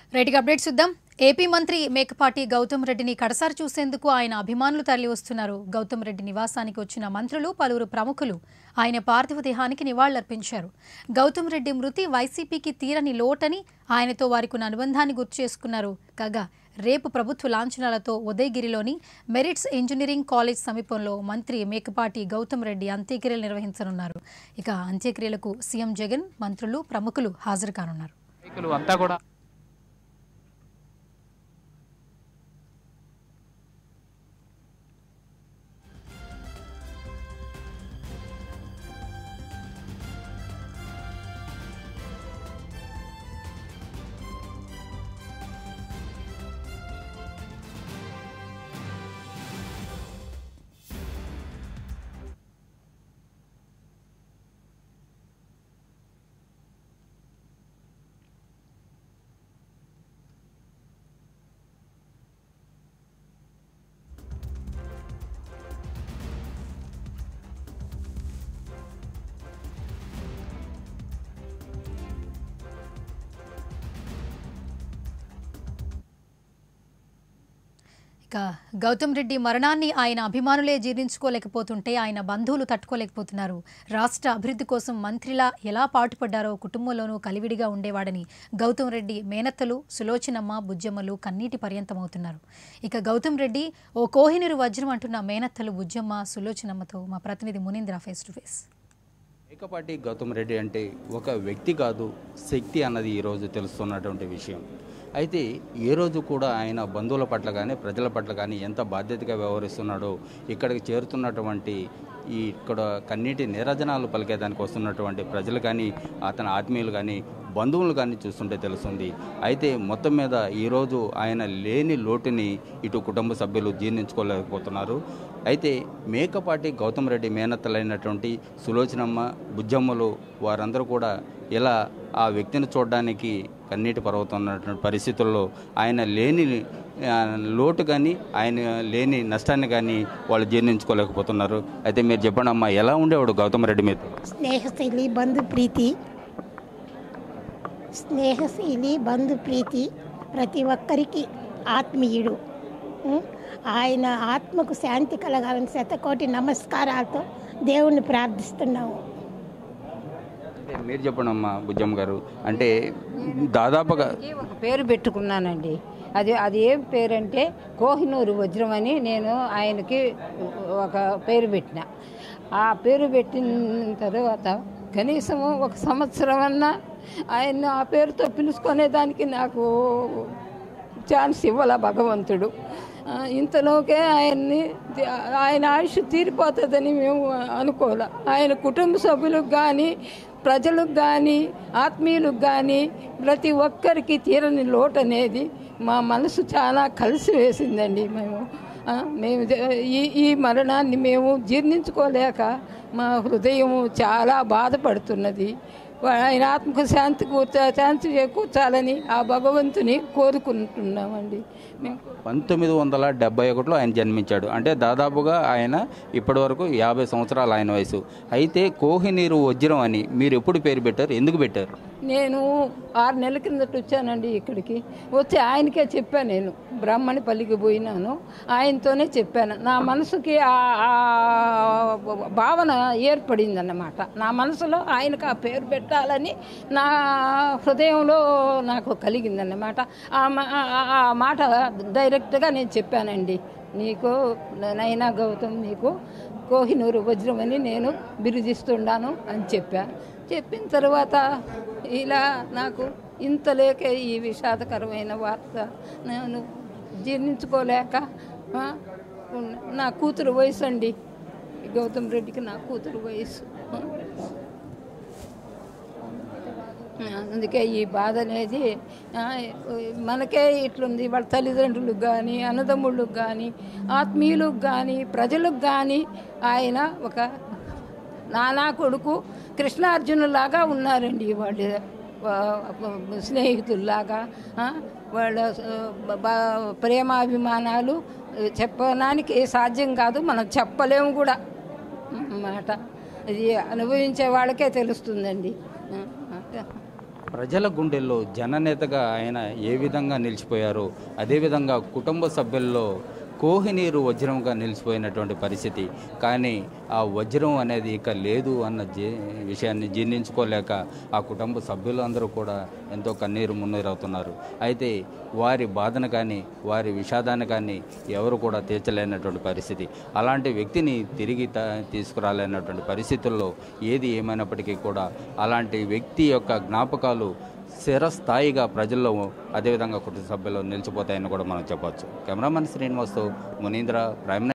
రైట్గా update చూద్దాం AP మంత్రి మేకపాటి గౌతమ్ రెడ్డిని కడసారి చూసేందుకు ఆయన అభిమానులు తరలి వస్తున్నారు గౌతమ్ రెడ్డి నివాసానికి వచ్చిన మంత్రులు పలువురు ప్రముఖులు ఆయన పార్థివ దేహానికి నివాళులర్పించారు గౌతమ్ రెడ్డి మృతి వైసీపీకి తీరని లోటని ఆయనతో వారికి ఉన్న అనుబంధాన్ని గుర్తు చేసుకున్నారు కాగా రేపు ప్రభుత్వ లాంఛనాలతో ఉదయగిరిలోని మెరిట్స్ ఇంజనీరింగ్ కాలేజ్ సమీపంలో మంత్రి మేకపాటి గౌతమ్ రెడ్డి అంత్యక్రియలు నిర్వహించనున్నారు ఇక అంత్యక్రియలకు సీఎం జగన్ మంత్రులు ప్రముఖులు హాజరు కానున్నారు నాయకులు అంతా కూడా ఇక గౌతమ్ రెడ్డి మరణాన్ని ఆయన అభిమానులే జీర్ణించుకోలేకపోతుంటే ఆయన బంధువులు తట్టుకోలేకపోతున్నారు రాష్ట్ర అభివృద్ధి కోసం మంత్రిలా ఎలా పాటుపడ్డారో కుటుంబంలోనూ కలివిడిగా ఉండేవాడని గౌతమ్ రెడ్డి మేనత్తలు సులోచనమ్మ బుజ్జమ్మలు కన్నీటి పర్యంతమవుతున్నారు ఇక గౌతమ్ రెడ్డి ఓ కోహినూరు వజ్రం అంటున్న మేనత్తలు బుజ్జమ్మ సులోచనమ్మతో మా ప్రతినిధి Munindra face to face Mekapati Goutham Reddy అంటే ఒక వ్యక్తి కాదు శక్తి అన్నది ఈరోజు తెలుస్తున్నటువంటి విషయం అయితే ఏ రోజు కూడా ఆయన బంధువుల పట్ల కానీ ప్రజల పట్ల కానీ ఎంత బాధ్యతగా వ్యవహరిస్తున్నాడో ఇక్కడికి చేరుతున్నటువంటి ఈ ఇక్కడ కన్నీటి నీరజనాలు పలికేదానికి వస్తున్నటువంటి ప్రజలు కానీ అతని ఆత్మీయులు కానీ బంధువులు కానీ చూస్తుంటే తెలుస్తుంది అయితే మొత్తం మీద ఈరోజు ఆయన లేని లోటుని ఇటు కుటుంబ సభ్యులు జీర్ణించుకోలేకపోతున్నారు అయితే మేకపాటి గౌతమ్ రెడ్డి మేనత్తలైనటువంటి సులోచనమ్మ బుజ్జమ్మలు వారందరూ కూడా ఇలా ఆ వ్యక్తిని చూడడానికి కన్నీటి పర్వతున్నటువంటి పరిస్థితుల్లో ఆయన లేని ఆ, లోటు కానీ ఆయన లేని నష్టాన్ని కానీ వాళ్ళు జీర్ణించుకోలేకపోతున్నారు అయితే మీరు చెప్పండి అమ్మా ఎలా ఉండేవాడు గౌతమ్ రెడ్డి మీద స్నేహశైలి బంధు ప్రీతి స్నేహశైలి బంధు ప్రీతి ప్రతి ఒక్కరికి ఆత్మీయుడు ఉం? ఆయన ఆత్మకు శాంతి కలగాలని శతకోటి నమస్కారాలతో దేవుణ్ణి ప్రార్థిస్తున్నాము అంటే మీరు చెప్పండి అమ్మా బుజ్జమ్మ గారు అంటే దాదాపుగా ఈ ఒక పేరు పెట్టుకున్నానండి అది అది ఏం పేరు అంటే కోహినూరు వజ్రం అని నేను ఆయనకి ఒక పేరు పెట్టిన ఆ పేరు పెట్టిన తర్వాత కనీసం ఒక సంవత్సరం అన్నా ఆయన ఆ పేరుతో పిలుచుకునేదానికి నాకు ఛాన్స్ ఇవ్వాల భగవంతుడు ఆ, ఇంతలోకే ఆయన్ని ఆయన ఆయుష్ తీరిపోతుందని మేము అనుకోలే ఆయన కుటుంబ సభ్యులకు కానీ ప్రజలకు కానీ ఆత్మీయులకు కానీ ప్రతి ఒక్కరికి తీరని లోటు అనేది మా మనసు చాలా కలిసి వేసిందండి మేము ఆ, మేము జ- ఈ ఈ మరణాన్ని మేము జీర్ణించుకోలేక మా హృదయం చాలా బాధపడుతున్నది ఆయన ఆత్మకు శాంతి కూర్చా శాంతి చేకూర్చాలని ఆ భగవంతుని కోరుకుంటున్నామండి మేము పంతొమ్మిది వందల డెబ్బై ఒకటిలో ఆయన జన్మించాడు అంటే దాదాపుగా ఆయన ఇప్పటివరకు యాభై సంవత్సరాలు ఆయన వయసు అయితే కోహినీరు వజ్రం అని మీరు ఎప్పుడు పేరు పెట్టారు ఎందుకు పెట్టారు నేను ఆరు నెలల కిందట వచ్చానండి ఇక్కడికి వచ్చి ఆయనకే చెప్పాను నేను బ్రాహ్మణి పల్లికి పోయినాను ఆయనతోనే చెప్పాను నా మనసుకి ఆ- ఆ భావన ఏర్పడిందన్నమాట నా మనసులో ఆయనకు ఆ పేరు పెట్టాలని నా హృదయంలో నాకు కలిగిందన్నమాట ఆ మా- ఆ- ఆ మాట డైరెక్ట్గా నేను చెప్పానండి నీకు నైనా గౌతమ్ నీకు కోహినూరు వజ్రం అని నేను బిరుదిస్తున్నాను అని చెప్పా చెప్పిన తర్వాత ఇలా నాకు ఇంత లేక ఈ విషాదకరమైన వార్త నేను జీర్ణించుకోలేక ఆ, ఉన్న- నా కూతురు వయసు అండి గౌతమ్ రెడ్డికి నా కూతురు వయసు ఆ. అందుకే ఈ బాధ అనేది ఆ, మనకే ఇట్లుంది వాళ్ళ తల్లిదండ్రులకు కానీ అన్నదమ్ముళ్ళకు కానీ ఆత్మీయులకు కానీ ప్రజలకు కానీ ఆయన ఒక నానా కొడుకు కృష్ణార్జునులాగా ఉన్నారండి వాళ్ళు వా- స్నేహితుల్లాగా ఆ, వాళ్ళ ఆ, బ- ప్రేమాభిమానాలు చెప్పడానికి సాధ్యం కాదు మనం చెప్పలేము కూడా మాట ఇది అనుభవించే వాళ్ళకే తెలుస్తుందండి ఆ, ప్రజల గుండెల్లో జననేతగా ఆయన ఏ విధంగా నిలిచిపోయారో అదేవిధంగా కుటుంబ సభ్యుల్లో కోహినీరు వజ్రంగా నిలిచిపోయినటువంటి పరిస్థితి కానీ ఆ వజ్రం అనేది ఇక లేదు అన్న జీ విషయాన్ని జీర్ణించుకోలేక ఆ కుటుంబ సభ్యులు అందరూ కూడా ఎంతో కన్నీరు మున్నీరవుతున్నారు అయితే వారి బాధను కానీ వారి విషాదాన్ని కానీ ఎవరు కూడా తీర్చలేనటువంటి పరిస్థితి అలాంటి వ్యక్తిని తిరిగి త- తీసుకురాలేనటువంటి పరిస్థితుల్లో ఏది ఏమైనప్పటికీ కూడా అలాంటి వ్యక్తి యొక్క జ్ఞాపకాలు స్థిరస్థాయిగా ప్రజల్లో అదేవిధంగా కుటుంబ సభ్యుల్లో నిలిచిపోతాయని కూడా మనం చెప్పవచ్చు కెమెరామెన్ శ్రీనివాస్తో మునీంద్ర ప్రైమ్